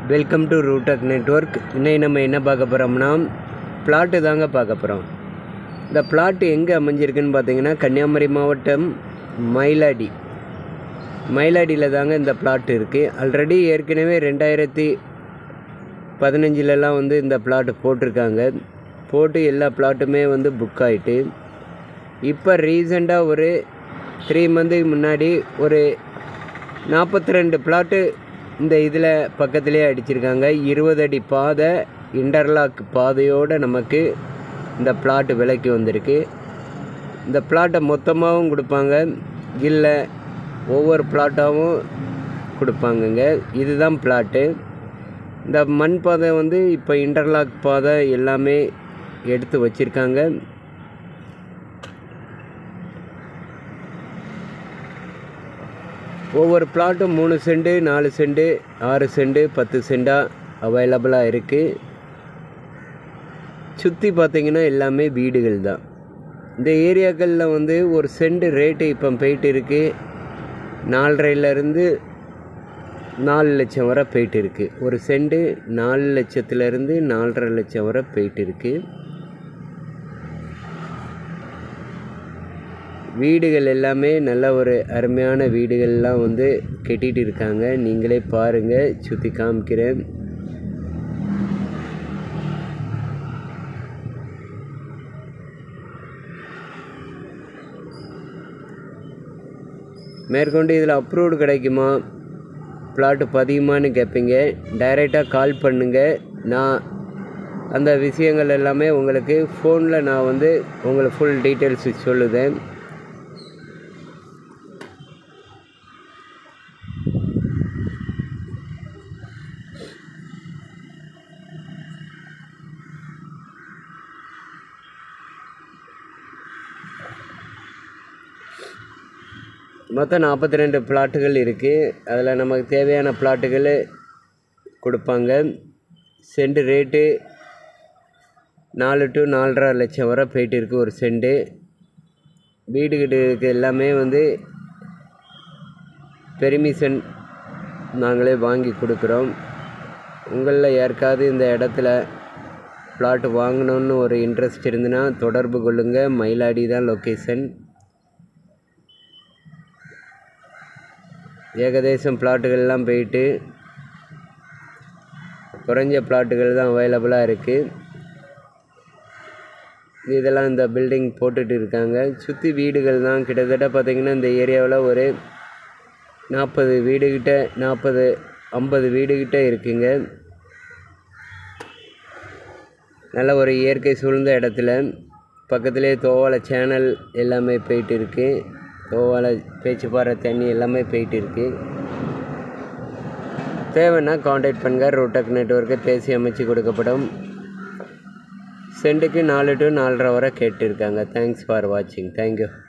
welcome to ரூடக் network இன்னைக்கு நம்ம என்ன பார்க்க போகிறோம்னா பிளாட்டு தாங்க பார்க்க போகிறோம் இந்த பிளாட்டு எங்கே அமைஞ்சிருக்குன்னு பார்த்தீங்கன்னா கன்னியாகுமரி மாவட்டம் மயிலாடி மயிலாடியில் தாங்க இந்த பிளாட் இருக்குது ஆல்ரெடி ஏற்கனவே ரெண்டாயிரத்தி பதினஞ்சிலலாம் வந்து இந்த பிளாட்டு போட்டிருக்காங்க போட்டு எல்லா பிளாட்டுமே வந்து புக் ஆகிட்டு இப்போ ரீசெண்டாக ஒரு த்ரீ மந்த்துக்கு முன்னாடி ஒரு நாற்பத்தி ரெண்டு பிளாட்டு இந்த இதில் பக்கத்துலேயே அடிச்சிருக்காங்க இருபது அடி பாதை இன்டர்லாக் பாதையோடு நமக்கு இந்த பிளாட்டு விலைக்கு வந்திருக்கு இந்த பிளாட்டை மொத்தமாகவும் கொடுப்பாங்க இல்லை ஒவ்வொரு பிளாட்டாகவும் கொடுப்பாங்கங்க இதுதான் பிளாட்டு இந்த மண் பாதை வந்து இப்போ இன்டர்லாக் பாதை எல்லாமே எடுத்து வச்சுருக்காங்க ஒவ்வொரு பிளாட்டும் மூணு செண்டு நாலு செண்டு ஆறு செண்டு பத்து செண்டாக அவைலபிளாக இருக்குது சுற்றி பார்த்தீங்கன்னா எல்லாமே வீடுகள் தான் இந்த ஏரியாக்களில் வந்து ஒரு செண்டு ரேட்டு இப்போ போயிட்டு இருக்குது நாலரைலேருந்து நாலு லட்சம் வரை போயிட்டு இருக்குது ஒரு செண்டு நாலு லட்சத்துலேருந்து நாலரை லட்சம் வரை போயிட்டு இருக்குது வீடுகள் எல்லாமே நல்ல ஒரு அருமையான வீடுகள்லாம் வந்து கட்டிட்டு இருக்காங்க நீங்களே பாருங்கள் சுற்றி காமிக்கிறேன் மேற்கொண்டு இதில் அப்ரூவ்டு கிடைக்குமா பிளாட்டு பதியுமான்னு கேட்பீங்க டைரெக்டாக கால் பண்ணுங்கள் நான் அந்த விஷயங்கள் எல்லாமே உங்களுக்கு ஃபோனில் நான் வந்து உங்களுக்கு ஃபுல் டீட்டெயில்ஸ் சொல்லுதேன் மொத்தம் நாற்பத்தி ரெண்டு பிளாட்டுகள் இருக்குது அதில் நமக்கு தேவையான பிளாட்டுகள் கொடுப்பாங்க செண்டு ரேட்டு நாலு டு நாலரை லட்சம் வரை போயிட்டு இருக்குது ஒரு செண்டு வீடு கட்டுறதுக்கு எல்லாமே வந்து பெர்மிஷன் நாங்களே வாங்கி கொடுக்குறோம் உங்களில் யாருக்காவது இந்த இடத்துல பிளாட் வாங்கணுன்னு ஒரு இன்ட்ரெஸ்ட் இருந்துன்னா தொடர்பு கொள்ளுங்கள் மயிலாடி தான் லொக்கேஷன் ஏகதேசம் பிளாட்டுகள்லாம் போயிட்டு குறைஞ்ச பிளாட்டுகள் தான் அவைலபிளாக இருக்குது இதெல்லாம் இந்த பில்டிங் போட்டுட்டு இருக்காங்க சுற்றி வீடுகள் தான் கிட்டத்தட்ட பார்த்திங்கன்னா இந்த ஏரியாவில் ஒரு நாற்பது வீடுகிட்ட நாற்பது ஐம்பது வீடுகிட்ட இருக்குங்க நல்ல ஒரு இயற்கை சூழ்ந்த இடத்துல பக்கத்துலேயே தோவாலை சேனல் எல்லாமே போயிட்டு இருக்குது தோவாலை பேச்சுப்பாறை தண்ணி எல்லாமே போயிட்டு இருக்குது தேவைன்னா காண்டாக்ட் பண்ணுங்கள் ரோட்டக் நெட்ஒர்க்கை பேசி அமைச்சு கொடுக்கப்படும் சென்ட்டுக்கு நாலு டு நாலரை வரை கேட்டிருக்காங்க தேங்க்ஸ் ஃபார் வாட்சிங் தேங்க்யூ